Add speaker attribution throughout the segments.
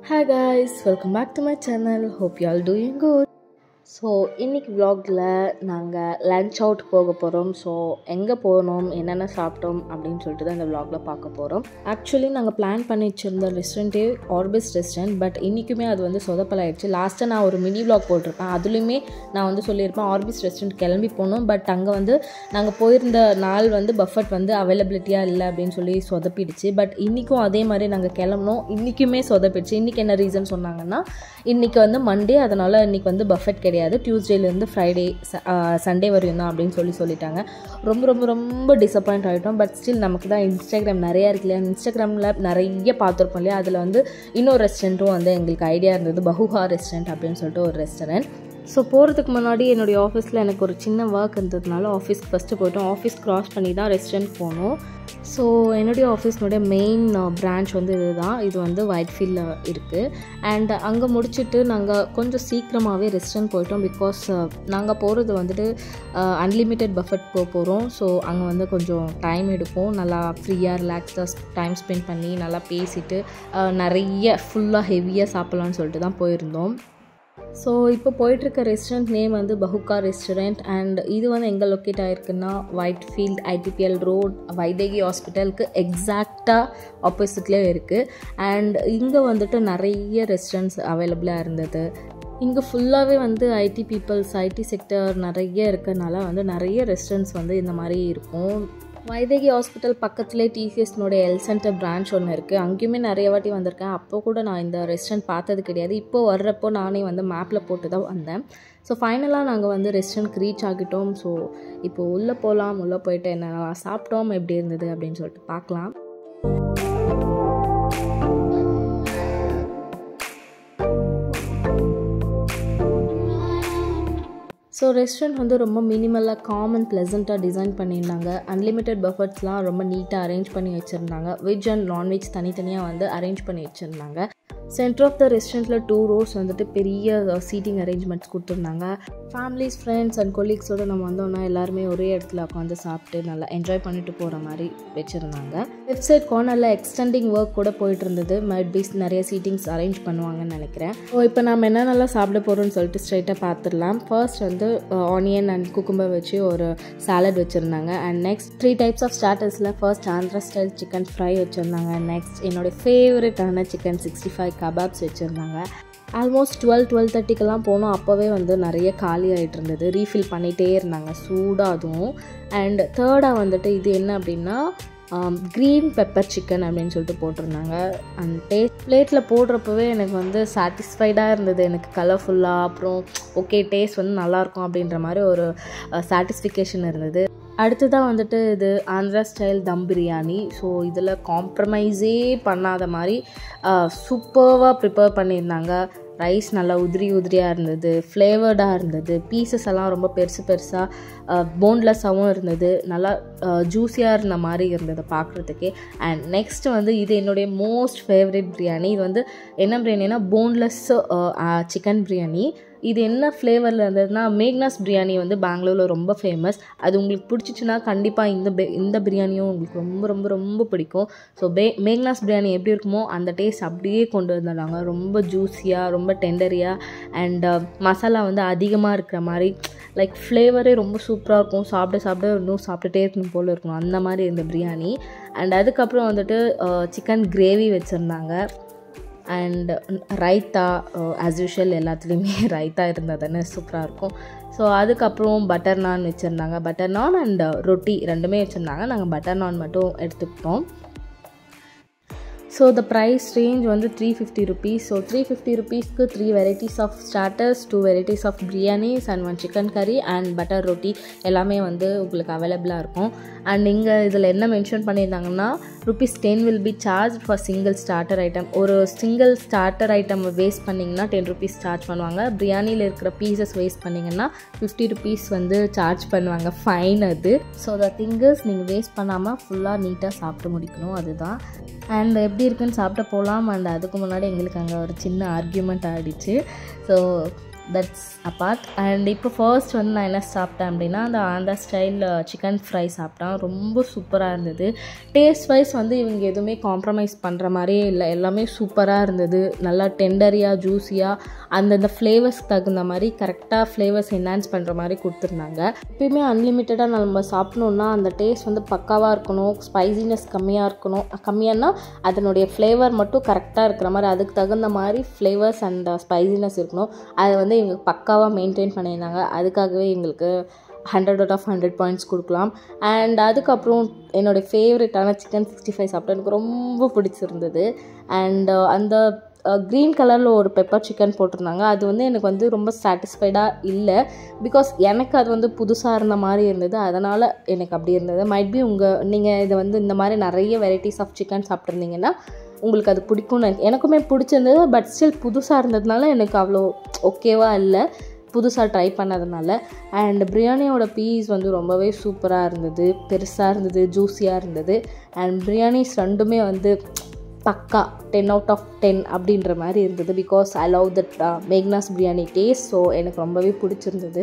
Speaker 1: Hi guys, welcome back to my channel. Hope you all doing good. So இன்றைக்கி vlogல நாங்கள் lunch out போக போகிறோம் ஸோ எங்கே போனோம் என்னென்ன சாப்பிட்டோம் அப்படின்னு சொல்லிட்டு தான் இந்த vlogல பார்க்க போகிறோம் ஆக்சுவலி நாங்கள் பிளான் பண்ணி வச்சுருந்த ரெஸ்டாரண்ட்டே ஆர்பிஸ் ரெஸ்டாரண்ட் பட் இன்றைக்குமே அது வந்து சொதப்பலாயிடுச்சு லாஸ்ட்டாக நான் ஒரு மினி vlog போட்டிருப்பேன் அதுலேயுமே நான் வந்து சொல்லியிருப்பேன் ஆர்பிஸ் ரெஸ்டாரண்ட் கிளம்பி போனோம் பட் அங்கே வந்து நாங்கள் போயிருந்த நாள் வந்து பஃபட் வந்து அவைலபிலிட்டியாக இல்லை அப்படின்னு சொல்லி சொதப்பிடுச்சு பட் இன்றைக்கும் அதே மாதிரி நாங்கள் கிளம்புனோம் இன்றைக்குமே சொதப்பிடுச்சு இன்றைக்கி என்ன ரீசன் சொன்னாங்கன்னா இன்றைக்கி வந்து மண்டே அதனால் இன்றைக்கி வந்து பஃபட் கிடையாது டியூஸ்டேலேருந்து ஃப்ரைடே சண்டே வரையும் தான் அப்படின்னு சொல்லி சொல்லிட்டாங்க ரொம்ப ரொம்ப ரொம்ப டிசப்பாயிண்ட் ஆகிட்டோம் பட் ஸ்டில் நமக்கு தான் இன்ஸ்டாகிராம் நிறையா இருக்கு இல்லையா இன்ஸ்டாகிராமில் நிறைய பார்த்துருப்போம் இல்லையா அதில் வந்து இன்னொரு ரெஸ்டாரண்ட்டும் வந்து எங்களுக்கு ஐடியா இருந்தது பஹுஹா ரெஸ்டாரண்ட் அப்படின்னு சொல்லிட்டு ஒரு ரெஸ்டாரண்ட் ஸோ போகிறதுக்கு முன்னாடி என்னுடைய ஆஃபீஸில் எனக்கு ஒரு சின்ன ஒர்க் இருந்ததுனால ஆஃபீஸ்க்கு ஃபஸ்ட்டு போயிட்டோம் ஆஃபீஸ் க்ராஸ் பண்ணி தான் ரெஸ்டாரண்ட் போனோம் ஸோ என்னுடைய ஆஃபீஸ்னுடைய மெயின் பிரான்ச் வந்து இதுதான் இது வந்து ஒயிட்ஃபீல்டில் இருக்குது அண்ட் அங்கே முடிச்சுட்டு நாங்கள் கொஞ்சம் சீக்கிரமாகவே ரெஸ்டாரண்ட் போயிட்டோம் பிகாஸ் நாங்கள் போகிறது வந்துட்டு அன்லிமிட்டெட் பஃபட் போக போகிறோம் ஸோ அங்கே வந்து கொஞ்சம் டைம் எடுக்கும் நல்லா ஃப்ரீயாக ரிலாக்ஸ்டாக டைம் ஸ்பெண்ட் பண்ணி நல்லா பேசிட்டு அஹ், நிறைய ஃபுல்லாக ஹெவியாக சாப்பிட்லான்னு சொல்லிட்டு தான் போயிருந்தோம் ஸோ இப்போ போயிட்டுருக்க ரெஸ்டாரண்ட் நேம் வந்து பஹுக்கா ரெஸ்டாரண்ட் அண்ட் இது வந்து எங்கே லொக்கேட் ஆகிருக்குன்னா Whitefield ITPL road Vaidehi ஹாஸ்பிட்டலுக்கு எக்ஸாக்டாக ஆப்போசிட்லேயே இருக்குது அண்ட் இங்கே வந்துட்டு நிறைய ரெஸ்டாரண்ட்ஸ் அவைலபிளாக இருந்தது இங்கே ஃபுல்லாகவே வந்து ஐடி பீப்புள்ஸ் ஐடி செக்டர் நிறைய இருக்கறனால வந்து நிறைய ரெஸ்டாரண்ட்ஸ் வந்து இந்த மாதிரி இருக்கும் வைதேகி ஹாஸ்பிட்டல் பக்கத்துலேயே டிசிஎஸ்னுடைய எல் சென்டர் பிரான்ச் ஒன்று இருக்குது அங்கேயுமே நிறைய வாட்டி வந்திருக்கேன் அப்போ கூட நான் இந்த ரெஸ்டாரண்ட் பார்த்தது கிடையாது இப்போ வர்றப்போ நானே வந்து மேப்பில் போட்டு தான் வந்தேன் ஸோ ஃபைனலாக நாங்கள் வந்து ரெஸ்டாரண்ட்க்கு ரீச் ஆகிட்டோம் ஸோ இப்போ உள்ளே போகலாம் உள்ளே போயிட்டு என்ன சாப்பிட்டோம் எப்படி இருந்தது அப்படின்னு சொல்லிட்டு பார்க்கலாம் ஸோ ரெஸ்டாரண்ட் வந்து ரொம்ப மினிமலாக காமன் ப்ளசண்ட்டாக டிசைன் பண்ணியிருந்தாங்க அன்லிமிட்டெட் பஃபர்ட்ஸ்லாம் ரொம்ப நீட்டாக அரேஞ்ச் பண்ணி வச்சுருந்தாங்க வெஜ் அண்ட் நான்வெஜ் தனித்தனியாக வந்து அரேஞ்ச் பண்ணி வச்சுருந்தாங்க சென்டர் ஆஃப் த ரெஸ்டாரண்ட்டில் டூ ரோஸ் வந்துட்டு பெரிய சீட்டிங் அரேஞ்ச்மெண்ட்ஸ் கொடுத்துருந்தாங்க ஃபேமிலிஸ் ஃப்ரெண்ட்ஸ் அண்ட் கொலீக்ஸோடு நம்ம வந்தோம்னா எல்லாருமே ஒரே இடத்துல உட்காந்து சாப்பிட்டு நல்லா என்ஜாய் பண்ணிட்டு போகிற மாதிரி வச்சுருந்தாங்க வெப்சைட் கார்னரில் எக்ஸ்டெண்டிங் ஒர்க் கூட போயிட்டு இருந்தது மைட் பீஸ் நிறைய சீட்டிங்ஸ் அரேஞ்ச் பண்ணுவாங்கன்னு நினைக்கிறேன் ஸோ இப்போ நம்ம என்ன நல்லா சாப்பிட போகிறோம்னு சொல்லிட்டு ஸ்ட்ரைட்டாக பார்த்துடலாம் ஃபர்ஸ்ட் வந்து ஆனியன் அண்ட் குக்கும்பர் வச்சு ஒரு சாலட் வச்சுருந்தாங்க and next three types of ஸ்டார்டர்ஸில் first Andhra style chicken fry வச்சுருந்தாங்க நெக்ஸ்ட் என்னோட ஃபேவரட்டான சிக்கன் சிக்ஸ்டி ஃபைவ் கபாப்ஸ் வச்சுருந்தாங்க ஆல்மோஸ்ட் டுவெல் டுவெல் தேர்ட்டிக்கெல்லாம் போனோம் அப்போவே வந்து நிறைய காலி ஆகிட்டு இருந்தது ரீஃபில் பண்ணிகிட்டே இருந்தாங்க சூடாக அதுவும் அண்ட் தேர்டாக வந்துட்டு இது என்ன அப்படின்னா க்ரீன் பெப்பர் சிக்கன் அப்படின்னு சொல்லிட்டு போட்டிருந்தாங்க அண்ட் டேஸ்ட் பிளேட்டில் போடுறப்பவே எனக்கு வந்து சாட்டிஸ்ஃபைடாக இருந்தது எனக்கு கலர்ஃபுல்லாக அப்புறம் ஓகே டேஸ்ட் வந்து நல்லாயிருக்கும் அப்படின்ற மாதிரி ஒரு சாட்டிஸ்ஃபிகேஷன் இருந்தது அடுத்ததாக வந்துட்டு இது ஆந்திரா ஸ்டைல் தம் பிரியாணி ஸோ இதில் காம்ப்ரமைஸே பண்ணாத மாதிரி சூப்பர்வாக ப்ரிப்பேர் பண்ணியிருந்தாங்க ரைஸ் நல்லா உதிரி உதிரியாக இருந்தது ஃப்ளேவர்டாக இருந்தது பீசஸ் எல்லாம் ரொம்ப பெருசு பெருசாக போன்லெஸ்ஸாகவும் இருந்தது நல்லா ஜூஸியாக இருந்த மாதிரி இருந்தது பார்க்குறதுக்கே அண்ட் நெக்ஸ்ட் வந்து இது என்னுடைய மோஸ்ட் ஃபேவரட் பிரியாணி இது வந்து என்ன பிரியாணினா போன்லெஸ் சிக்கன் பிரியாணி இது என்ன ஃப்ளேவரில் இருந்ததுன்னா மேக்னாஸ் பிரியாணி வந்து பெங்களூரில் ரொம்ப ஃபேமஸ் அது உங்களுக்கு பிடிச்சிச்சின்னா கண்டிப்பாக இந்த பி- இந்த பிரியாணியும் உங்களுக்கு ரொம்ப ரொம்ப ரொம்ப பிடிக்கும் ஸோ பே மேக்னாஸ் பிரியாணி எப்படி இருக்குமோ அந்த டேஸ்ட் அப்படியே கொண்டு வந்திருந்தாங்க ரொம்ப ஜூஸியாக ரொம்ப டெண்டரியாக அண்ட் மசாலா வந்து அதிகமாக இருக்கிற மாதிரி லைக் ஃப்ளேவரே ரொம்ப சூப்பராக இருக்கும் சாப்பிட சாப்பிட இன்னும் சாப்பிட்டுட்டே இருக்கணும் போல் இருக்கணும் அந்த மாதிரி இருந்த பிரியாணி அண்ட் அதுக்கப்புறம் வந்துட்டு சிக்கன் கிரேவி வச்சுருந்தாங்க அண்ட் ரைத்தா ஆஸ் யூஷுவல் எல்லாத்துலேயுமே ரைத்தா இருந்தால் தானே சூப்பராக இருக்கும் ஸோ அதுக்கப்புறம் பட்டர் நான் வச்சுருந்தாங்க பட்டர் நான் அண்ட் ரொட்டி ரெண்டுமே வச்சுருந்தாங்க நாங்கள் பட்டர் நான் மட்டும் எடுத்துக்கிட்டோம் ஸோ த ப்ரைஸ் ரேஞ்ச் வந்து three fifty rupees so three fifty ருபீஸ்க்கு three varieties of starters two varieties of biryanis and one chicken curry and butter roti எல்லாமே வந்து உங்களுக்கு அவைலபிளாக இருக்கும் அண்ட் இங்கே இதில் என்ன மென்ஷன் பண்ணியிருந்தாங்கன்னா rupees ten will be charge for single starter item ஒரு சிங்கிள் ஸ்டார்டர் ஐட்டம் வேஸ்ட் பண்ணிங்கன்னா டென் ருபீஸ் சார்ஜ் பண்ணுவாங்க பிரியாணியில் இருக்கிற பீசஸ் வேஸ்ட் பண்ணிங்கன்னா ஃபிஃப்டி ருபீஸ் வந்து சார்ஜ் பண்ணுவாங்க ஃபைன் அது ஸோ த திங்கர்ஸ் நீங்கள் வேஸ்ட் பண்ணாமல் ஃபுல்லாக நீட்டாக சாப்பிட்டு முடிக்கணும் அதுதான் அண்ட் எப்படி இருக்குன்னு சாப்பிட போகலாம் அண்ட் அதுக்கு முன்னாடி எங்களுக்கு அங்கே ஒரு சின்ன ஆர்கியூமெண்ட் ஆகிடுச்சு ஸோ தட்ஸ் அப்பார்ட் அண்ட் இப்போ ஃபர்ஸ்ட் வந்து நான் என்ன சாப்பிட்டேன் அப்படின்னா அந்த ஆந்திரா ஸ்டைல் சிக்கன் ஃப்ரை சாப்பிட்டேன் ரொம்ப சூப்பராக இருந்தது டேஸ்ட் வைஸ் வந்து இவங்க எதுவுமே காம்ப்ரமைஸ் பண்ணுற மாதிரியே இல்லை எல்லாமே சூப்பராக இருந்தது நல்லா டெண்டரியாக ஜூஸியாக அந்தந்த ஃப்ளேவர்ஸ்க்கு தகுந்த மாதிரி கரெக்டாக ஃப்ளேவர்ஸ் என்ஹான்ஸ் பண்ணுற மாதிரி கொடுத்துருந்தாங்க எப்பயுமே அன்லிமிட்டடாக நம்ம சாப்பிட்ணுன்னா அந்த டேஸ்ட் வந்து பக்காவாக இருக்கணும் ஸ்பைசினஸ் கம்மியாக இருக்கணும் கம்மியானா அதனுடைய ஃப்ளேவர் மட்டும் கரெக்டாக இருக்கிற மாதிரி அதுக்கு தகுந்த மாதிரி ஃப்ளேவர்ஸ் அண்ட் ஸ்பைசினஸ் இருக்கணும் அதை வந்து இவங்க பக்காவாக மெயின்டைன் பண்ணியிருந்தாங்க அதுக்காகவே எங்களுக்கு hundred out of hundred points கொடுக்கலாம் அண்ட் அதுக்கப்புறம் என்னோடய ஃபேவரட்டான சிக்கன் சிக்ஸ்டி ஃபைவ் சாப்பிட்டேன் எனக்கு ரொம்ப பிடிச்சிருந்தது அண்ட் அந்த க்ரீன் கலரில் ஒரு பெப்பர் சிக்கன் போட்டிருந்தாங்க அது வந்து எனக்கு வந்து ரொம்ப சாட்டிஸ்ஃபைடாக இல்லை பிகாஸ் எனக்கு அது வந்து புதுசாக இருந்த மாதிரி இருந்தது அதனால் எனக்கு அப்படி இருந்தது மைட் பி உங்கள் நீங்கள் இதை வந்து இந்த மாதிரி நிறைய வெரைட்டிஸ் ஆஃப் சிக்கன் சாப்பிட்ருந்தீங்கன்னா உங்களுக்கு அது பிடிக்கும்னு எனக்குமே பிடிச்சிருந்தது பட் ஸ்டில் புதுசாக இருந்ததுனால எனக்கு அவ்வளோ ஓகேவாக இல்லை புதுசாக ட்ரை பண்ணதுனால அண்ட் பிரியாணியோட பீஸ் வந்து ரொம்பவே சூப்பராக இருந்தது பெருசாக இருந்தது ஜூஸியாக இருந்தது அண்ட் பிரியாணிஸ் ரெண்டுமே வந்து பக்கா டென் அவுட் ஆஃப் டென் அப்படின்ற மாதிரி இருந்தது because I love that Meghana's biryani taste so எனக்கு ரொம்பவே பிடிச்சிருந்தது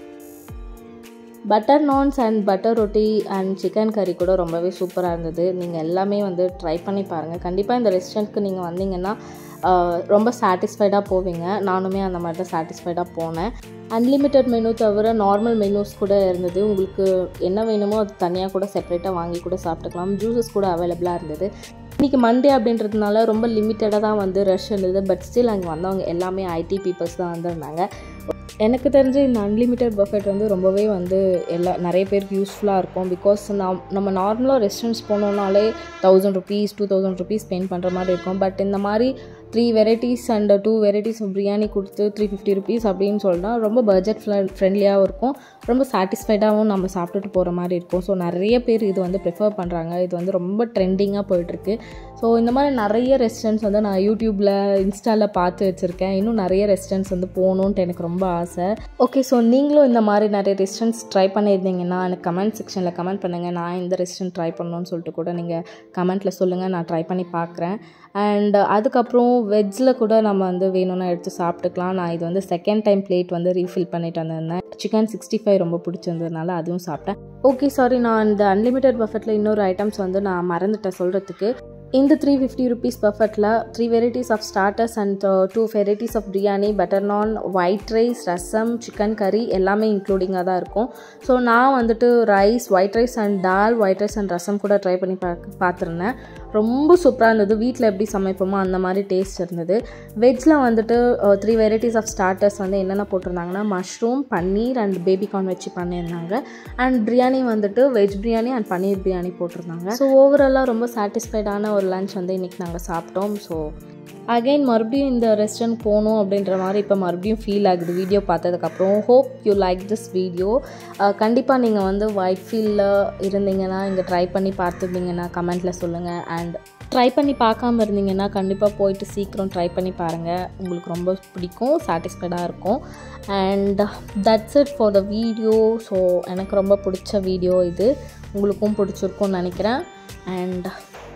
Speaker 1: butter naans and butter roti and chicken curry கூட ரொம்பவே சூப்பராக இருந்தது நீங்கள் எல்லாமே வந்து ட்ரை பண்ணி பாருங்கள் கண்டிப்பாக இந்த ரெஸ்டாரண்ட்க்கு நீங்கள் வந்தீங்கன்னா ரொம்ப சாட்டிஸ்ஃபைடாக போவீங்க நானுமே அந்த மாதிரி தான் சாட்டிஸ்ஃபைடாக போனேன் அன்லிமிட்டட் மெனு தவிர நார்மல் மெனூஸ் கூட இருந்தது உங்களுக்கு என்ன வேணுமோ அது தனியாக கூட செப்பரேட்டாக வாங்கி கூட சாப்பிட்டுக்கலாம் ஜூஸஸ் கூட அவைலபிளாக இருந்தது இன்றைக்கி மண்டே அப்படின்றதுனால ரொம்ப லிமிட்டடாக தான் வந்து ரஷ் இருந்தது பட் ஸ்டில் அங்கே வந்தவங்க எல்லாமே ஐடி பீப்புள்ஸ் தான் வந்திருந்தாங்க எனக்கு தெரிஞ்சு இந்த அன்லிமிட்டட் பஃபெட் வந்து ரொம்பவே வந்து எல்லா நிறைய பேருக்கு யூஸ்ஃபுல்லாக இருக்கும் பிகாஸ் நாம் நம்ம நார்மலாக ரெஸ்டாரண்ட்ஸ் போனோம்னாலே thousand rupees two thousand rupees spend பண்ணுற மாதிரி இருக்கும் பட் இந்த மாதிரி three varieties and two varieties of biryani கொடுத்து த்ரீ ஃபிஃப்டி ருபீஸ் அப்படின்னு சொன்னால் ரொம்ப பட்ஜெட் ஃப்ரெண்ட்லியாகவும் இருக்கும் ரொம்ப சாட்டிஸ்ஃபைடாகவும் நம்ம சாப்பிட்டுட்டு போகிற மாதிரி இருக்கும் ஸோ நிறைய பேர் இது வந்து ப்ரிஃபர் பண்ணுறாங்க இது வந்து ரொம்ப ட்ரெண்டிங்காக போயிட்டுருக்கு ஸோ இந்த மாதிரி நிறைய ரெஸ்டாரண்ட்ஸ் வந்து நான் யூடியூப்பில் இன்ஸ்டாவில் பார்த்து வச்சுருக்கேன் இன்னும் நிறைய ரெஸ்டாரண்ட்ஸ் வந்து போகணுன்ட்டு எனக்கு ரொம்ப ஆசை ஓகே ஸோ நீங்களும் இந்த மாதிரி நிறைய ரெஸ்டாரண்ட்ஸ் ட்ரை பண்ணியிருந்தீங்கன்னா எனக்கு கமெண்ட் செக்ஷனில் கமெண்ட் பண்ணுங்கள் நான் இந்த ரெஸ்டாரண்ட் ட்ரை பண்ணணும்னு சொல்லிட்டு கூட நீங்கள் கமெண்ட்டில் சொல்லுங்கள் நான் ட்ரை பண்ணி பார்க்குறேன் அண்ட் அதுக்கப்புறம் வெஜ்ஜில் கூட நம்ம வந்து வேணும்னா எடுத்து சாப்பிட்டுக்கலாம் நான் இது வந்து செகண்ட் டைம் பிளேட் வந்து ரீஃபில் பண்ணிட்டு வந்திருந்தேன் சிக்கன் சிக்ஸ்டி ஃபைவ் ரொம்ப பிடிச்சிருந்ததுனால அதுவும் சாப்பிட்டேன் ஓகே சாரி நான் இந்த அன்லிமிட்டட் பஃபெட்டில் இன்னொரு ஐட்டம்ஸ் வந்து நான் மறந்துட்டேன் சொல்கிறதுக்கு இந்த த்ரீ ஃபிஃப்டி ருபீஸ் பஃபெட்டில் three varieties of starters and two varieties of biryani butter naan white rice rasam chicken curry எல்லாமே இன்க்ளூடிங்காக தான் இருக்கும் ஸோ நான் வந்துட்டு rice white rice and dal white rice and rasam கூட ட்ரை பண்ணி பார்க்க பார்த்துருந்தேன் ரொம்ப சூப்பராக இருந்தது வீட்டில் எப்படி சமைப்போமோ அந்த மாதிரி டேஸ்ட் இருந்தது வெஜ்ஜில் வந்துட்டு த்ரீ வெரைட்டிஸ் ஆஃப் ஸ்டார்டர்ஸ் வந்து என்னென்ன போட்டிருந்தாங்கன்னா மஷ்ரூம் பன்னீர் அண்ட் பேபிகார்ன் வச்சு பண்ணியிருந்தாங்க அண்ட் பிரியாணி வந்துட்டு வெஜ் பிரியாணி அண்ட் பன்னீர் பிரியாணி போட்டிருந்தாங்க ஸோ ஓவராலாக ரொம்ப சாட்டிஸ்ஃபைடான ஒரு லஞ்ச் வந்து இன்றைக்கி நாங்கள் சாப்பிட்டோம் ஸோ அகைன் மறுபடியும் இந்த ரெஸ்டாரண்ட் போகணும் அப்படின்ற மாதிரி இப்போ மறுபடியும் ஃபீல் ஆகுது வீடியோ பார்த்ததுக்கப்புறம் hope you like this video கண்டிப்பாக நீங்கள் வந்து ஒயிட் ஃபீல்டில் இருந்தீங்கன்னா இங்கே ட்ரை பண்ணி பார்த்துருந்தீங்கன்னா கமெண்ட்டில் சொல்லுங்கள் அண்ட் ட்ரை பண்ணி பார்க்காம இருந்தீங்கன்னா கண்டிப்பாக போயிட்டு சீக்கிரம் ட்ரை பண்ணி பாருங்கள் உங்களுக்கு ரொம்ப பிடிக்கும் சாட்டிஸ்ஃபைடாக இருக்கும் and that's it for the video so எனக்கு ரொம்ப பிடிச்ச வீடியோ இது உங்களுக்கும் பிடிச்சிருக்கும்னு நினைக்கிறேன் அண்ட்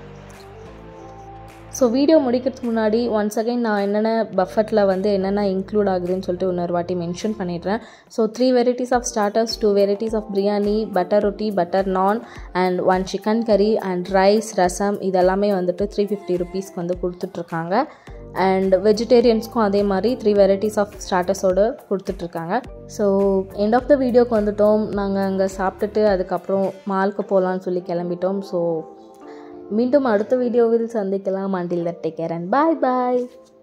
Speaker 1: ஸோ வீடியோ முடிக்கிறதுக்கு முன்னாடி ஒன்ஸ் அகைன் நான் என்னென்ன பஃபெட்டில் வந்து என்னென்ன இன்க்ளூட் ஆகுதுன்னு சொல்லிட்டு இன்னொரு வாட்டி மென்ஷன் பண்ணிடுறேன் so three varieties of starters two varieties of biryani butter roti butter naan and one chicken curry and rice rasam இதெல்லாமே வந்துட்டு த்ரீ ஃபிஃப்டி ருபீஸ்க்கு வந்து கொடுத்துட்ருக்காங்க அண்ட் வெஜிடேரியன்ஸ்க்கும் அதே மாதிரி த்ரீ வெரைட்டிஸ் ஆஃப் ஸ்டார்டர்ஸோடு கொடுத்துட்ருக்காங்க ஸோ எண்ட் ஆஃப் த வீடியோக்கு வந்துட்டோம் நாங்கள் அங்கே சாப்பிட்டுட்டு அதுக்கப்புறம் மாலுக்கு போகலான்னு சொல்லி கிளம்பிட்டோம் ஸோ மீண்டும் அடுத்த வீடியோவில் சந்திக்கலாம் until that take care and bye bye